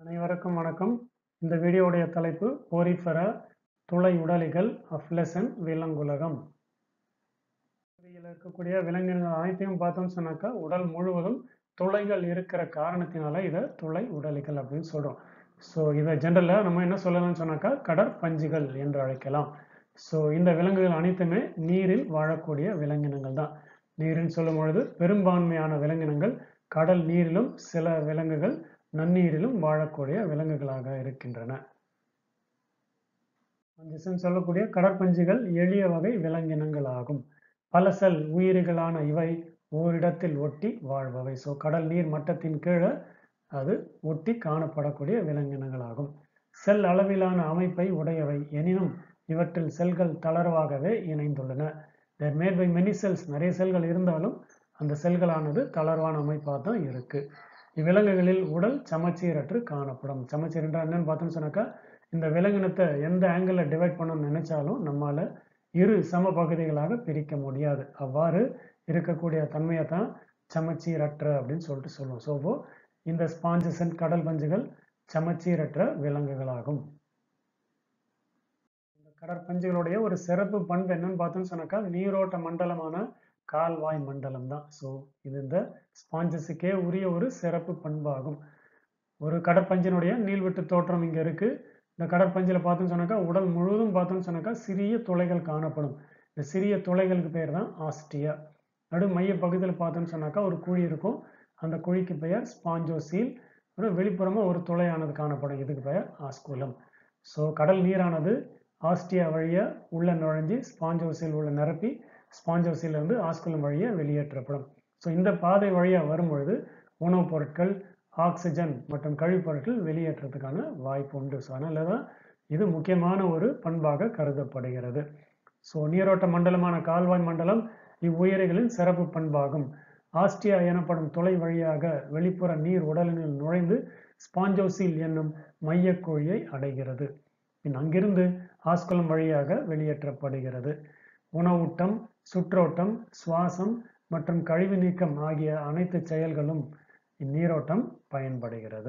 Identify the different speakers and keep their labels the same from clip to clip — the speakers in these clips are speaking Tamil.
Speaker 1: அனைவருக்கும் வணக்கம் இந்த வீடியோவுடைய தலைப்பு போரிஃபெர துளை உடலிகள் ஆஃப் லெசன் விலங்குலகம் இதில் இருக்கக்கூடிய விலங்கினங்கள் அனைத்தையும் பார்த்தோம்னு சொன்னாக்கா உடல் முழுவதும் துளைகள் இருக்கிற காரணத்தினால இதை துளை உடலிகள் அப்படின்னு சொல்கிறோம் ஸோ இதை ஜென்ரலாக நம்ம என்ன சொல்லலாம்னு சொன்னாக்கா கடற்பஞ்சுகள் என்று அழைக்கலாம் ஸோ இந்த விலங்குகள் அனைத்துமே நீரில் வாழக்கூடிய விலங்கினங்கள் தான் நீரில் சொல்லும் பொழுது பெரும்பான்மையான விலங்கினங்கள் கடல் நீரிலும் சில விலங்குகள் நன்னீரிலும் வாழக்கூடிய விலங்குகளாக இருக்கின்றன பஞ்சசன் சொல்லக்கூடிய கடற்பஞ்சுகள் எளிய வகை விலங்கினங்கள் ஆகும் பல செல் உயிரிகளான இவை ஓரிடத்தில் ஒட்டி வாழ்பவை ஸோ கடல் நீர் மட்டத்தின் கீழே அது ஒட்டி காணப்படக்கூடிய விலங்கினங்களாகும் செல் அளவிலான அமைப்பை உடையவை எனினும் இவற்றில் செல்கள் தளர்வாகவே இணைந்துள்ளன they're made by many cells நிறைய செல்கள் இருந்தாலும் அந்த செல்களானது தளர்வான அமைப்பாக தான் இருக்கு இவ்விலங்குகளில் உடல் சமச்சீரற்று காணப்படும் சமச்சீர் என்றால் என்னன்னு பார்த்தோம்னு சொன்னாக்கா இந்த விலங்கினத்தை எந்த ஆங்கிளில் டிவைட் பண்ணணும்னு நினைச்சாலும் நம்மால இரு சம பகுதிகளாக பிரிக்க முடியாது அவ்வாறு இருக்கக்கூடிய தன்மையை தான் சமச்சீரற்ற அப்படின்னு சொல்லிட்டு சொல்லுவோம் ஸோ இந்த ஸ்பாஞ்சஸ் அண்ட் கடல் பஞ்சுகள் சமச்சீரற்ற விலங்குகளாகும் இந்த கடற்பஞ்சுகளுடைய ஒரு சிறப்பு பண்பு என்னன்னு பார்த்தோம்னு சொன்னாக்கா நீரோட்ட மண்டலமான கால்வாய் மண்டலம் தான் ஸோ இது இந்த ஸ்பாஞ்சஸுக்கே உரிய ஒரு சிறப்பு பண்பாகும் ஒரு கடற்பஞ்சினுடைய நீள்வெட்டு தோற்றம் இங்கே இருக்கு இந்த கடற்பஞ்சில் பார்த்தோம்னு சொன்னாக்கா உடல் முழுவதும் பார்த்தோம்னு சொன்னாக்கா சிறிய துளைகள் காணப்படும் இந்த சிறிய துளைகளுக்கு பேர் தான் ஆஸ்டியா நடு மைய பகுதியில் பார்த்தோம்னு சொன்னாக்கா ஒரு குழி இருக்கும் அந்த குழிக்கு பெயர் ஸ்பாஞ்சோசீல் அப்புறம் வெளிப்புறமாக ஒரு துளையானது காணப்படும் இதுக்கு பெயர் ஆஸ்குலம் ஸோ கடல் நீரானது ஆஸ்டியா வழியாக உள்ள நுழைஞ்சி ஸ்பாஞ்சோசீல் உள்ள நிரப்பி ஸ்பாஞ்சோசில் இருந்து ஆஸ்குலம் வழியாக வெளியேற்றப்படும் ஸோ இந்த பாதை வழியாக வரும்பொழுது உணவுப் பொருட்கள் ஆக்சிஜன் மற்றும் கழிவுப் பொருட்கள் வெளியேற்றத்துக்கான வாய்ப்பு உண்டு ஸோ அதனால தான் இது முக்கியமான ஒரு பண்பாக கருதப்படுகிறது ஸோ நீரோட்ட மண்டலமான கால்வாய் மண்டலம் இவ்வுயிரிகளின் சிறப்பு பண்பாகும் ஆஸ்டியா எனப்படும் துளை வழியாக வெளிப்புற நீர் உடலினில் நுழைந்து ஸ்பாஞ்சோசில் என்னும் மையக்குழியை அடைகிறது பின் அங்கிருந்து ஆஸ்குலம் வழியாக வெளியேற்றப்படுகிறது உணவூட்டம் சுற்றோட்டம் சுவாசம் மற்றும் கழிவு நீக்கம் ஆகிய அனைத்து செயல்களும் இந்நீரோட்டம் பயன்படுகிறது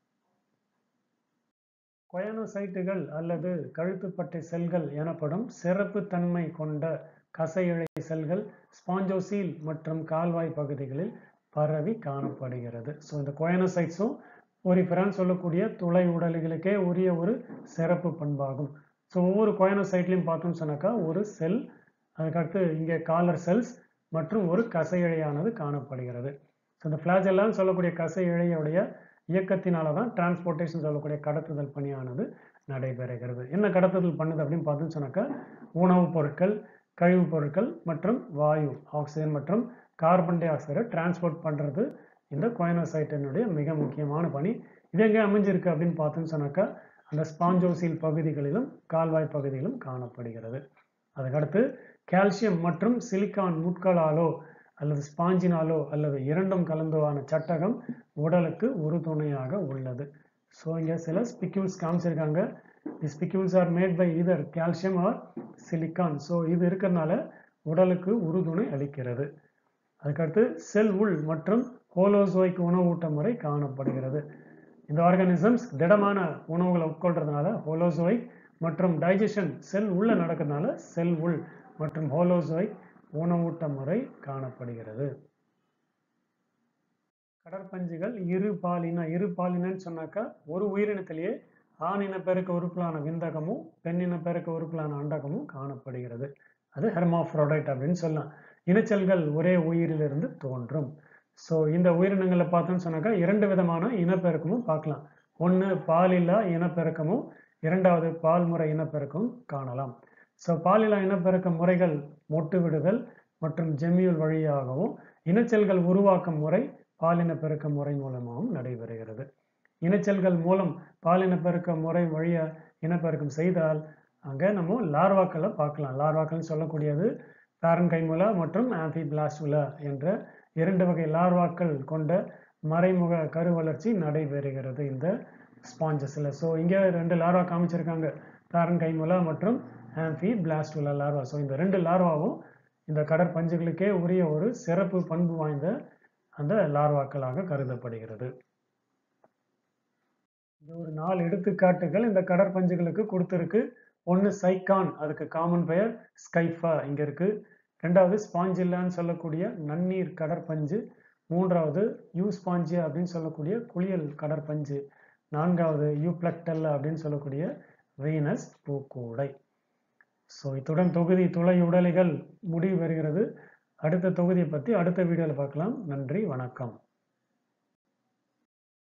Speaker 1: கொயனோசைட்டுகள் அல்லது கழுத்துப்பட்டை செல்கள் எனப்படும் சிறப்பு தன்மை கொண்ட கசையிழை செல்கள் ஸ்பாஞ்சோசீல் மற்றும் கால்வாய் பகுதிகளில் பரவி காணப்படுகிறது ஸோ இந்த கொயனோசைட்ஸும் ஒரு பிரான் சொல்லக்கூடிய துளை உடல்களுக்கே உரிய ஒரு சிறப்பு பண்பாகும் ஸோ ஒவ்வொரு கொயனோசைட்லையும் பார்த்தோம்னு சொன்னாக்கா ஒரு செல் அதுக்கடுத்து இங்கே காலர் செல்ஸ் மற்றும் ஒரு கசை இழையானது காணப்படுகிறது ஸோ இந்த ஃப்ளாஜெல்லாம் சொல்லக்கூடிய கசை இழையுடைய இயக்கத்தினால தான் டிரான்ஸ்போர்ட்டேஷன் சொல்லக்கூடிய கடத்துதல் பணியானது நடைபெறுகிறது என்ன கடத்துதல் பண்ணுது அப்படின்னு பார்த்தோம்னு சொன்னாக்கா உணவுப் பொருட்கள் கழிவுப் பொருட்கள் மற்றும் வாயு ஆக்சிஜன் மற்றும் கார்பன் டை ஆக்சைடை டிரான்ஸ்போர்ட் பண்ணுறது இந்த கோயனோசைட்டினுடைய மிக முக்கியமான பணி இது எங்கே அமைஞ்சிருக்கு அப்படின்னு பார்த்தோம்னு சொன்னாக்கா அந்த ஸ்பாஞ்சோசில் பகுதிகளிலும் கால்வாய் பகுதிகளிலும் காணப்படுகிறது அதுக்கடுத்து கால்சியம் மற்றும் சிலிக்கான் முட்களாலோ அல்லது ஸ்பாஞ்சினாலோ அல்லது இரண்டும் கலந்தோவான சட்டகம் உடலுக்கு உறுதுணையாக உள்ளது ஸோ இங்கே சில ஸ்பிக்யூல்ஸ் காமிச்சிருக்காங்க the spicules are made by either calcium or silicon so இது இருக்கிறதுனால உடலுக்கு உறுதுணை அளிக்கிறது அதுக்கடுத்து செல் உள் மற்றும் ஹோலோசோய்க்கு உணவூட்ட முறை காணப்படுகிறது இந்த ஆர்கானிசம்ஸ் திடமான உணவுகளை உட்கொள்றதுனால ஹோலோசோய்க் மற்றும் டைஜஷன் செல் உள்ள நடக்கிறதுனால செல் உள் மற்றும் ஹோலோசோய்க் உணவூட்ட முறை காணப்படுகிறது கடற்பஞ்சுகள் இரு பாலின இரு பாலினன்னு சொன்னாக்கா ஒரு உயிரினத்திலேயே ஆண் இனப்பெருக்க உறுப்பிலான விந்தகமும் பெண் இனப்பெருக்க உறுப்பிலான அண்டகமும் காணப்படுகிறது அது ஹெர்மாஃப்ரோடைட் அப்படின்னு சொல்லலாம் இனச்செல்கள் ஒரே உயிரிலிருந்து தோன்றும் ஸோ இந்த உயிரினங்களை பார்த்தோம்னு சொன்னாக்கா இரண்டு விதமான இனப்பெருக்கமும் பார்க்கலாம் ஒன்று பாலில்லா இனப்பெருக்கமும் இரண்டாவது பால்முறை இனப்பெருக்கம் காணலாம் ஸோ பாலில்லா இனப்பெருக்க முறைகள் மொட்டு விடுதல் மற்றும் ஜெமியூல் வழியாகவும் இனச்செல்கள் உருவாக்கும் முறை பாலின பெருக்க முறை மூலமாகவும் நடைபெறுகிறது இனச்செல்கள் மூலம் பாலின பெருக்க முறை வழிய இனப்பெருக்கம் செய்தால் அங்கே நம்ம லார்வாக்களை பார்க்கலாம் லார்வாக்கள்னு சொல்லக்கூடியது பேரன்கைமுலா மற்றும் ஆம்பிபிளாஸ்டுலா என்ற இரண்டு வகை லார்வாக்கள் கொண்ட மறைமுக கரு வளர்ச்சி நடைபெறுகிறது இந்த ஸ்பாஞ்சஸில் ஸோ இங்கே ரெண்டு லார்வா காமிச்சிருக்காங்க பேரன்கைமுலா மற்றும் ஆம்பி பிளாஸ்டுலா லார்வா ஸோ இந்த ரெண்டு லார்வாவும் இந்த கடற்பஞ்சுகளுக்கே உரிய ஒரு சிறப்பு பண்பு வாய்ந்த அந்த லார்வாக்களாக கருதப்படுகிறது இது ஒரு நாலு எடுத்துக்காட்டுகள் இந்த கடற்பஞ்சுகளுக்கு கொடுத்துருக்கு ஒன்று சைக்கான் அதுக்கு காமன் பெயர் ஸ்கைஃபா இங்க இருக்கு ரெண்டாவது ஸ்பாஞ்சில்லான்னு சொல்லக்கூடிய நன்னீர் கடற்பஞ்சு மூன்றாவது யூ ஸ்பாஞ்சியா அப்படின்னு சொல்லக்கூடிய குளியல் கடற்பஞ்சு நான்காவது யூ பிளக்டல் அப்படின்னு சொல்லக்கூடிய வீனஸ் பூக்கூடை ஸோ இத்துடன் தொகுதி துளை உடலிகள் முடிவு பெறுகிறது அடுத்த தொகுதியை பற்றி அடுத்த வீடியோவில் பார்க்கலாம் நன்றி வணக்கம்